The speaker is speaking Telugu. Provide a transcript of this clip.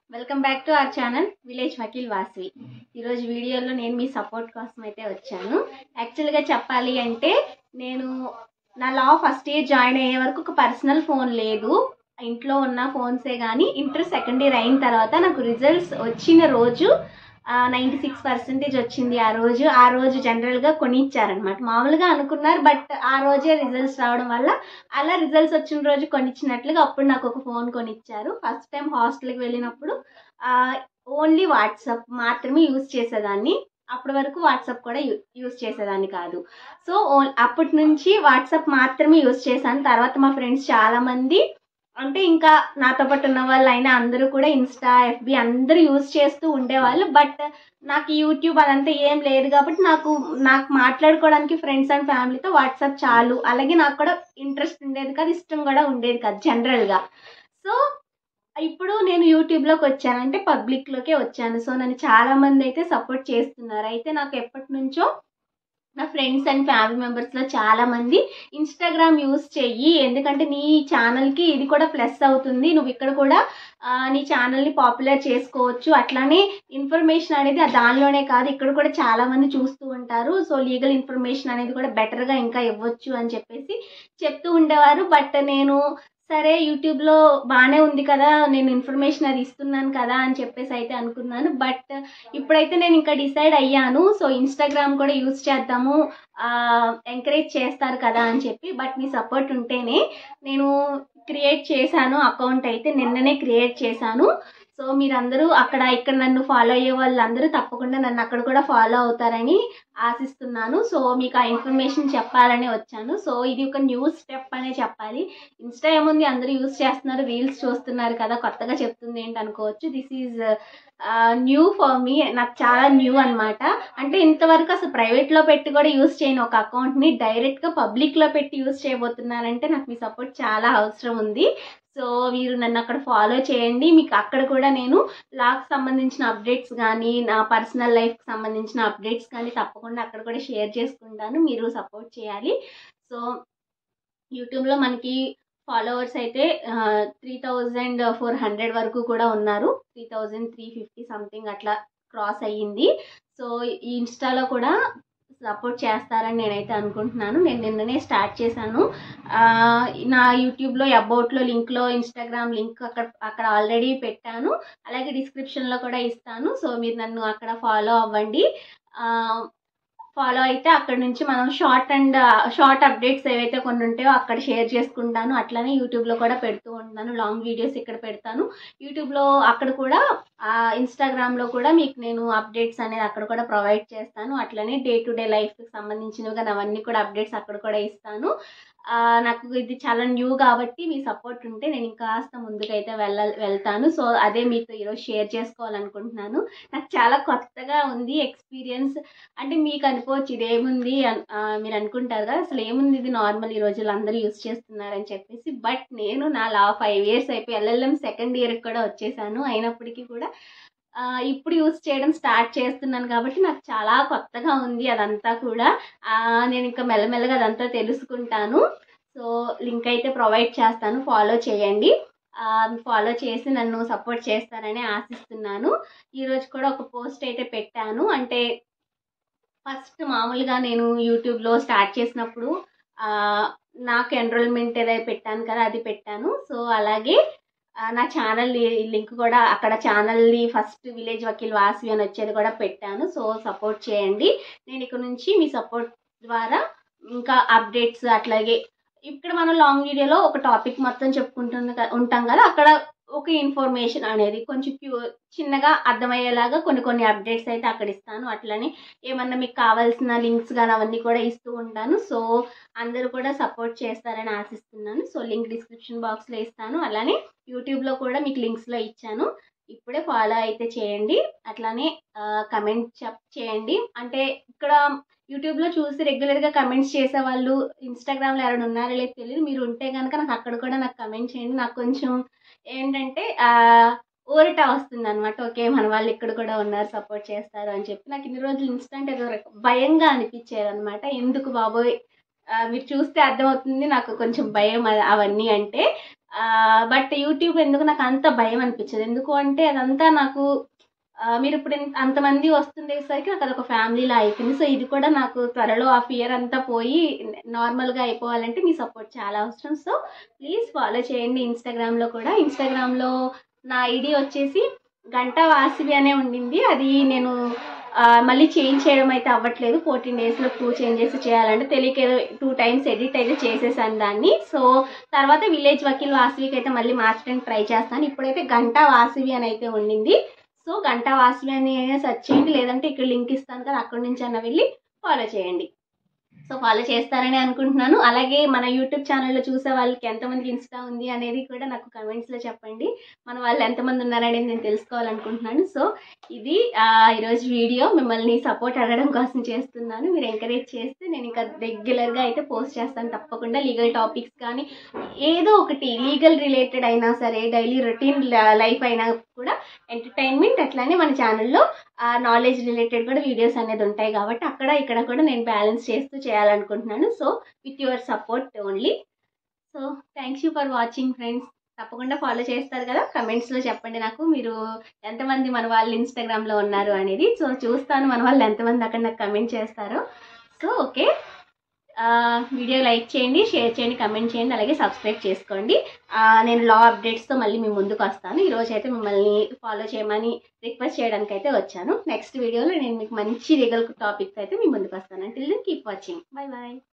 welcome back to our channel village Vakil Vasavi ఈరోజు వీడియోలో నేను మీ సపోర్ట్ కోసం అయితే వచ్చాను యాక్చువల్గా చెప్పాలి అంటే నేను నా లా ఫస్ట్ ఇయర్ జాయిన్ అయ్యే వరకు ఒక పర్సనల్ ఫోన్ లేదు ఇంట్లో ఉన్న ఫోన్సే కానీ ఇంటర్ సెకండ్ ఇయర్ అయిన తర్వాత నాకు రిజల్ట్స్ వచ్చిన రోజు నైంటీ సిక్స్ పర్సెంటేజ్ వచ్చింది ఆ రోజు ఆ రోజు జనరల్గా కొనిచ్చారనమాట మామూలుగా అనుకున్నారు బట్ ఆ రోజే రిజల్ట్స్ రావడం వల్ల అలా రిజల్ట్స్ వచ్చిన రోజు కొనిచ్చినట్లుగా అప్పుడు నాకు ఒక ఫోన్ కొనిచ్చారు ఫస్ట్ టైం హాస్టల్కి వెళ్ళినప్పుడు ఓన్లీ వాట్సాప్ మాత్రమే యూజ్ చేసేదాన్ని అప్పటి వరకు వాట్సాప్ కూడా యూ యూజ్ చేసేదాన్ని కాదు సో అప్పటి నుంచి వాట్సాప్ మాత్రమే యూజ్ చేశాను తర్వాత మా ఫ్రెండ్స్ చాలామంది అంటే ఇంకా నాతో పాటు ఉన్న వాళ్ళు అయినా అందరూ కూడా ఇన్స్టా ఎఫ్బి అందరూ యూజ్ చేస్తూ ఉండేవాళ్ళు బట్ నాకు యూట్యూబ్ అదంతా ఏం లేదు కాబట్టి నాకు నాకు మాట్లాడుకోవడానికి ఫ్రెండ్స్ అండ్ ఫ్యామిలీతో వాట్సాప్ చాలు అలాగే నాకు కూడా ఇంట్రెస్ట్ ఉండేది కాదు ఇష్టం కూడా ఉండేది కాదు జనరల్గా సో ఇప్పుడు నేను యూట్యూబ్లోకి వచ్చాను అంటే పబ్లిక్లోకే వచ్చాను సో నన్ను చాలామంది అయితే సపోర్ట్ చేస్తున్నారు అయితే నాకు ఎప్పటి నుంచో నా ఫ్రెండ్స్ అండ్ ఫ్యామిలీ మెంబర్స్లో చాలామంది ఇన్స్టాగ్రామ్ యూస్ చెయ్యి ఎందుకంటే నీ ఛానల్కి ఇది కూడా ప్లస్ అవుతుంది నువ్వు ఇక్కడ కూడా నీ ఛానల్ని పాపులర్ చేసుకోవచ్చు అట్లానే ఇన్ఫర్మేషన్ అనేది దానిలోనే కాదు ఇక్కడ కూడా చాలామంది చూస్తూ ఉంటారు సో లీగల్ ఇన్ఫర్మేషన్ అనేది కూడా బెటర్గా ఇంకా ఇవ్వచ్చు అని చెప్పేసి చెప్తూ ఉండేవారు బట్ నేను సరే యూట్యూబ్లో బాగానే ఉంది కదా నేను ఇన్ఫర్మేషన్ అది ఇస్తున్నాను కదా అని చెప్పేసి అయితే అనుకున్నాను బట్ ఇప్పుడైతే నేను ఇంకా డిసైడ్ అయ్యాను సో ఇన్స్టాగ్రామ్ కూడా యూజ్ చేద్దాము ఎంకరేజ్ చేస్తారు కదా అని చెప్పి బట్ మీ సపోర్ట్ ఉంటేనే నేను క్రియేట్ చేశాను అకౌంట్ అయితే నిన్ననే క్రియేట్ చేశాను సో మీరందరూ అక్కడ ఇక్కడ నన్ను ఫాలో అయ్యే వాళ్ళందరూ తప్పకుండా నన్ను అక్కడ కూడా ఫాలో అవుతారని ఆశిస్తున్నాను సో మీకు ఆ ఇన్ఫర్మేషన్ చెప్పాలని వచ్చాను సో ఇది ఒక న్యూ స్టెప్ అనే చెప్పాలి ఇన్స్టా ఏముంది అందరూ యూస్ చేస్తున్నారు రీల్స్ చూస్తున్నారు కదా కొత్తగా చెప్తుంది ఏంటి అనుకోవచ్చు this is new for me నాకు చాలా న్యూ అనమాట అంటే ఇంతవరకు అసలు ప్రైవేట్లో పెట్టి కూడా యూస్ చేయను ఒక అకౌంట్ని డైరెక్ట్గా పబ్లిక్లో పెట్టి యూస్ చేయబోతున్నారంటే నాకు మీ సపోర్ట్ చాలా అవసరం ఉంది సో మీరు నన్ను అక్కడ ఫాలో చేయండి మీకు అక్కడ కూడా నేను లాకి సంబంధించిన అప్డేట్స్ కానీ నా పర్సనల్ లైఫ్కి సంబంధించిన అప్డేట్స్ కానీ తప్పకుండా అక్కడ కూడా షేర్ చేసుకుంటాను మీరు సపోర్ట్ చేయాలి సో యూట్యూబ్లో మనకి ఫాలోవర్స్ అయితే త్రీ థౌజండ్ ఫోర్ హండ్రెడ్ వరకు కూడా ఉన్నారు three thousand three fifty something అట్లా క్రాస్ అయ్యింది సో ఈ ఇన్స్టాలో కూడా సపోర్ట్ చేస్తారని నేనైతే అనుకుంటున్నాను నేను నిన్ననే స్టార్ట్ చేశాను నా యూట్యూబ్లో అబౌట్లో లింక్లో ఇన్స్టాగ్రామ్ లింక్ అక్కడ అక్కడ ఆల్రెడీ పెట్టాను అలాగే డిస్క్రిప్షన్లో కూడా ఇస్తాను సో మీరు నన్ను అక్కడ ఫాలో అవ్వండి ఫాలో అయితే అక్కడ నుంచి మనం షార్ట్ అండ్ షార్ట్ అప్డేట్స్ ఏవైతే కొన్ని ఉంటాయో అక్కడ షేర్ చేసుకుంటాను అట్లానే యూట్యూబ్లో కూడా పెడుతూ ఉంటాను లాంగ్ వీడియోస్ ఇక్కడ పెడతాను యూట్యూబ్లో అక్కడ కూడా ఇన్స్టాగ్రామ్లో కూడా మీకు నేను అప్డేట్స్ అనేది అక్కడ కూడా ప్రొవైడ్ చేస్తాను అట్లనే డే టు డే లైఫ్కి సంబంధించినవి కానీ అవన్నీ కూడా అప్డేట్స్ అక్కడ కూడా ఇస్తాను నాకు ఇది చాలా న్యూ కాబట్టి మీ సపోర్ట్ ఉంటే నేను ఇంకాస్త ముందుకైతే వెళ్ళ వెళ్తాను సో అదే మీతో ఈరోజు షేర్ చేసుకోవాలనుకుంటున్నాను నాకు చాలా కొత్తగా ఉంది ఎక్స్పీరియన్స్ అంటే మీకు అనుకోవచ్చు ఇది ఏముంది మీరు అనుకుంటారు కదా అసలు ఏముంది ఇది నార్మల్ ఈ రోజుల్లో అందరూ యూస్ చేస్తున్నారని చెప్పేసి బట్ నేను నా లా ఫైవ్ ఇయర్స్ అయిపోయి ఎల్ఎల్ఎం సెకండ్ ఇయర్కి కూడా వచ్చేసాను అయినప్పటికీ కూడా ఇప్పుడు యూస్ చేయడం స్టార్ట్ చేస్తున్నాను కాబట్టి నాకు చాలా కొత్తగా ఉంది అదంతా కూడా నేను ఇంకా మెల్లమెల్లగా అదంతా తెలుసుకుంటాను సో లింక్ అయితే ప్రొవైడ్ చేస్తాను ఫాలో చేయండి ఫాలో చేసి నన్ను సపోర్ట్ చేస్తారని ఆశిస్తున్నాను ఈరోజు కూడా ఒక పోస్ట్ అయితే పెట్టాను అంటే ఫస్ట్ మామూలుగా నేను యూట్యూబ్లో స్టార్ట్ చేసినప్పుడు నాకు ఎన్రోల్మెంట్ ఏదైతే పెట్టాను కదా అది పెట్టాను సో అలాగే నా ఛానల్ లింక్ కూడా అక్కడ ఛానల్ది ఫస్ట్ విలేజ్ వకీల్ వాసవి అని వచ్చేది కూడా పెట్టాను సో సపోర్ట్ చేయండి నేను ఇక్కడ నుంచి మీ సపోర్ట్ ద్వారా ఇంకా అప్డేట్స్ అట్లాగే ఇక్కడ మనం లాంగ్ వీడియోలో ఒక టాపిక్ మొత్తం చెప్పుకుంటుంది ఉంటాం కదా అక్కడ ఒక ఇన్ఫర్మేషన్ అనేది కొంచెం క్యూ చిన్నగా అర్థమయ్యేలాగా కొన్ని కొన్ని అప్డేట్స్ అయితే అక్కడ ఇస్తాను అట్లనే ఏమన్నా మీకు కావాల్సిన లింక్స్ కానీ అవన్నీ కూడా ఇస్తూ ఉంటాను సో అందరూ కూడా సపోర్ట్ చేస్తారని ఆశిస్తున్నాను సో లింక్ డిస్క్రిప్షన్ బాక్స్లో ఇస్తాను అలానే యూట్యూబ్లో కూడా మీకు లింక్స్లో ఇచ్చాను ఇప్పుడే ఫాలో అయితే చేయండి అట్లానే కమెంట్ చెప్ చేయండి అంటే ఇక్కడ యూట్యూబ్లో చూసి రెగ్యులర్గా కమెంట్స్ చేసే వాళ్ళు ఇన్స్టాగ్రామ్లో ఎవరైనా ఉన్నారో లేదు తెలియదు మీరు ఉంటే కనుక నాకు అక్కడ కూడా నాకు కమెంట్ చేయండి నాకు కొంచెం ఏంటంటే ఊరట వస్తుంది అనమాట ఓకే మన వాళ్ళు ఇక్కడ కూడా ఉన్నారు సపోర్ట్ చేస్తారు అని చెప్పి నాకు ఇన్ని రోజులు ఇన్స్టెంట్ ఏదో భయంగా అనిపించేది అనమాట ఎందుకు బాబోయ్ మీరు చూస్తే అర్థమవుతుంది నాకు కొంచెం భయం అవన్నీ అంటే బట్ యూట్యూబ్ ఎందుకు నాకు అంత భయం అనిపించదు ఎందుకు అంటే అదంతా నాకు ఆ, మీరు ఇప్పుడు ఇంత- అంతమంది వస్తుండేసరికి నాకు అదొక ఫ్యామిలీలా అయిపోయింది సో ఇది కూడా నాకు త్వరలో ఆ ఫియర్ అంతా పోయి నార్మల్గా అయిపోవాలంటే మీ సపోర్ట్ చాలా అవసరం సో ప్లీజ్ ఫాలో చేయండి ఇన్స్టాగ్రామ్లో కూడా ఇన్స్టాగ్రామ్లో నా ఐడి వచ్చేసి గంట వాసివి అనే ఉండింది అది నేను ఆ, మళ్ళీ చేంజ్ చేయడం అయితే అవ్వట్లేదు ఫోర్టీన్ డేస్లో టూ చేంజెస్ చేయాలంటే తెలియక ఏదో టూ టైమ్స్ ఎడిట్ అయితే చేసేసాను దాన్ని సో తర్వాత విలేజ్ వకీల్ వాసవికి అయితే మళ్ళీ మార్చడానికి ట్రై చేస్తాను ఇప్పుడైతే గంట వాసవి అని అయితే ఉండింది సో గంట వాసవి అని సెర్చ్ చేయండి లేదంటే ఇక్కడ లింక్ ఇస్తాను కదా అక్కడి నుంచి అన్న వెళ్ళి ఫాలో చేయండి సో ఫాలో చేస్తారని అనుకుంటున్నాను అలాగే మన యూట్యూబ్ ఛానల్లో చూసే వాళ్ళకి ఎంతమందికి ఇన్స్టా ఉంది అనేది కూడా నాకు కమెంట్స్లో చెప్పండి మన వాళ్ళు ఎంతమంది ఉన్నారనేది నేను తెలుసుకోవాలనుకుంటున్నాను సో ఇది ఆ, ఈరోజు వీడియో మిమ్మల్ని సపోర్ట్ అడగడం కోసం చేస్తున్నాను మీరు ఎంకరేజ్ చేస్తే నేను ఇంకా రెగ్యులర్గా అయితే పోస్ట్ చేస్తాను తప్పకుండా లీగల్ టాపిక్స్ కానీ ఏదో ఒకటి లీగల్ రిలేటెడ్ అయినా సరే డైలీ రొటీన్ లైఫ్ అయినా కూడా ఎంటర్టైన్మెంట్ అట్లానే మన ఛానల్లో ఆ నాలెడ్జ్ రిలేటెడ్ కూడా వీడియోస్ అనేది ఉంటాయి కాబట్టి అక్కడ ఇక్కడ కూడా నేను బ్యాలెన్స్ చేస్తూ చేయాలనుకుంటున్నాను so with your support only so thanks you for watching friends తప్పకుండా ఫాలో చేస్తారు కదా కమెంట్స్లో చెప్పండి నాకు మీరు ఎంతమంది మన వాళ్ళు ఇన్స్టాగ్రామ్లో ఉన్నారు అనేది సో చూస్తాను మన వాళ్ళు ఎంతమంది అక్కడ నాకు కమెంట్ చేస్తారో సో ఓకే వీడియో లైక్ చేయండి షేర్ చేయండి కమెంట్ చేయండి అలాగే సబ్స్క్రైబ్ చేసుకోండి ఆ, నేను లా అప్డేట్స్తో మళ్ళీ మీ ముందుకు వస్తాను ఈరోజు అయితే మిమ్మల్ని ఫాలో చేయమని రిక్వెస్ట్ చేయడానికి అయితే వచ్చాను నెక్స్ట్ వీడియోలో నేను మీకు మంచి లీగల్ టాపిక్స్ అయితే మీ ముందుకు వస్తాను అంటే కీప్ వాచింగ్ బాయ్ బాయ్